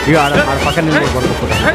ఇక ఆడ ఆడ పక్కన నిలబడి కొడుకుపోతా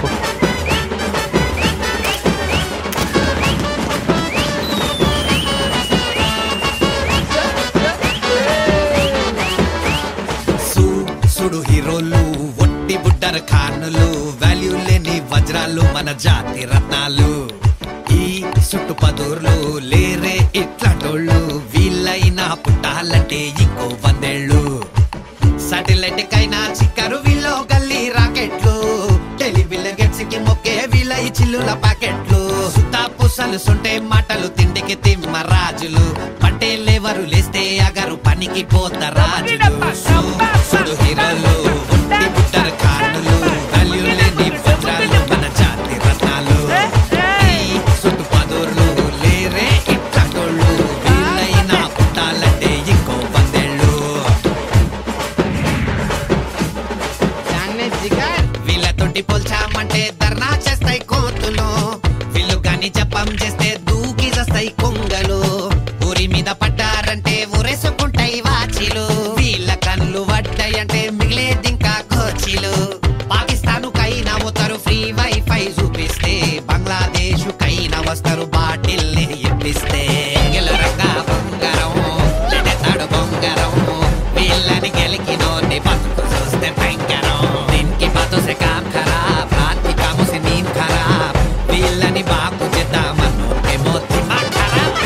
సు- సుడు హీరోలు ఒట్టి బుడ్డర్ ఖానులు వాల్యూ లేని వజ్రాలు మన జాతి రత్నాలు ఈ సుట్టు పదూర్లు లేరే ఇట్లాంటోళ్ళు వీళ్ళైనా పుట్టాలంటే ఇంకో వందేళ్ళు సాటిలైట్ కైనా చిక్కరు వీళ్ళు గల్లీ రాకెట్లు టెలివిజన్ గెట్స్ కి మొక్కే వీళ్ళ ఈ చిల్లుల ప్యాకెట్లు సుత్తా పుసలు సుంటే మాటలు తిండికి తిమ్మ రాజులు పట్టేలేవరు లేస్తే అగరు పనికి పోత రాజులు సు- సుడు హీరోలు ఒట్టి బుట్టరు కానులు వాల్యూ లేని వజ్రాలు మన జాతి రత్నాలు ఈ సుట్టు పదూర్లు లేరే ఇట్లాంటోళ్ళు వీళ్ళైనా పుట్టాలంటే ఇంకో వందేళ్ళు వీళ్ళతోటి పోల్చామంటే ధర్నా చేస్తాయి కోతులు వీళ్ళు గాని జపం చేస్తే దూకి చేస్తాయి కొంగలు ఊరి మీద పడ్డారంటే ఊరేసుకుంటాయి వాచిలు వీళ్ళ కళ్ళు పడ్డాయంటే మిగిలేది ఇంకా కోచిలు పాకిస్తాన్ కైనా పోతారు ఫ్రీ వైఫై చూపిస్తే బంగ్లాదేశ్ కైనా వస్తారు బాటిల్ ఇప్పిస్తే గెలరంగా బొంగరం లెడతాడు బొంగరం వీళ్ళని గెలికినోని బతుకు చూస్తే భయంకరం దీనికి బాతో సే కామ్ ఖరాబ్ రాత్రి కాము సే నీంద్ ఖరాబ్ వీళ్ళని బాగు చేద్దామను ఏమో దిమాగ్ ఖరాబ్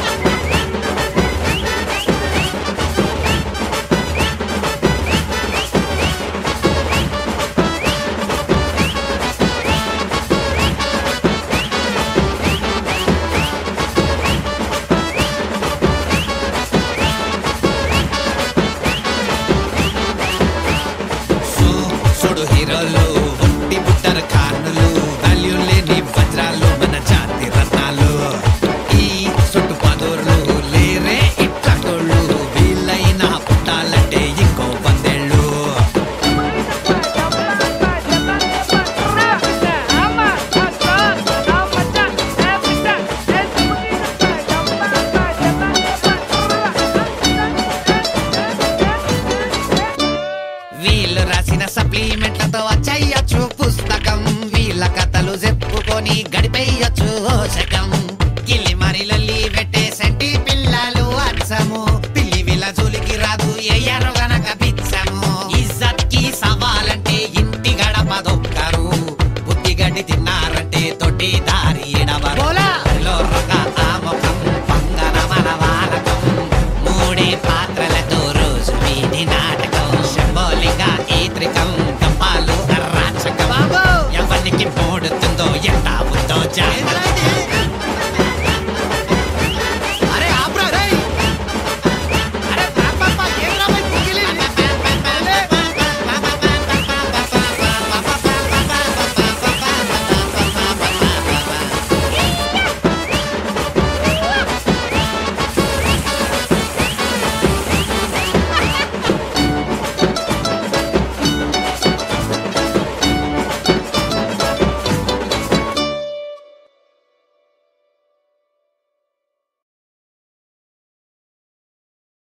సు- సుడు హీరోలు ఒట్టి బుట్టరు ఖానులు వాల్యూ లేని వజ్రాలు మన జాతి రత్నాలు ఈ సుట్టు పదూర్లు లేరే ఇట్లాంటోళ్ళు వీళ్ళైనా పుట్టాలంటే ఇంకో వందేళ్ళు వీళ్ళు రాసిన సప్లిమెంట్లతో వచ్చేయచ్చు పుస్తకం వీళ్ళ కథలు చెప్పుకొని గడిపేయచ్చు శకం కిల్లి మరి లల్లి పెట్టే సంటి పిల్లలు అచ్చము పిల్లి వీళ్ళ జోలికి రాదు ఎయ్యారుగా